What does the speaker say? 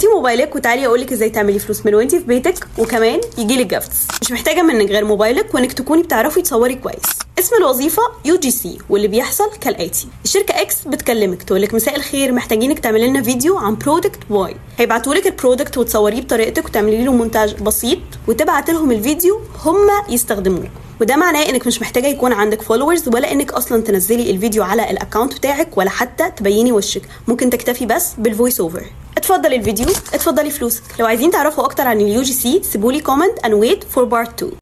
هاتي موبايلك وتعالي اقول لك ازاي تعملي فلوس من وانتي في بيتك وكمان يجي لك جافتس مش محتاجه منك غير موبايلك وانك تكوني بتعرفي تصوري كويس اسم الوظيفة يو جي سي واللي بيحصل كالآتي الشركة اكس بتكلمك تقول لك مساء الخير محتاجينك تعملي لنا فيديو عن برودكت واي هيبعتوا لك البرودكت وتصوريه بطريقتك وتعملي له مونتاج بسيط وتبعت لهم الفيديو هم يستخدموه وده معناه انك مش محتاجه يكون عندك فولورز ولا انك اصلا تنزلي الفيديو على الاكونت بتاعك ولا حتى تبيني وشك ممكن تكتفي بس بالفويس اوفر اتفضلي الفيديو اتفضلي فلوسك لو عايزين تعرفوا اكتر عن اليو جي سي سيبولي كومنت and wait for part 2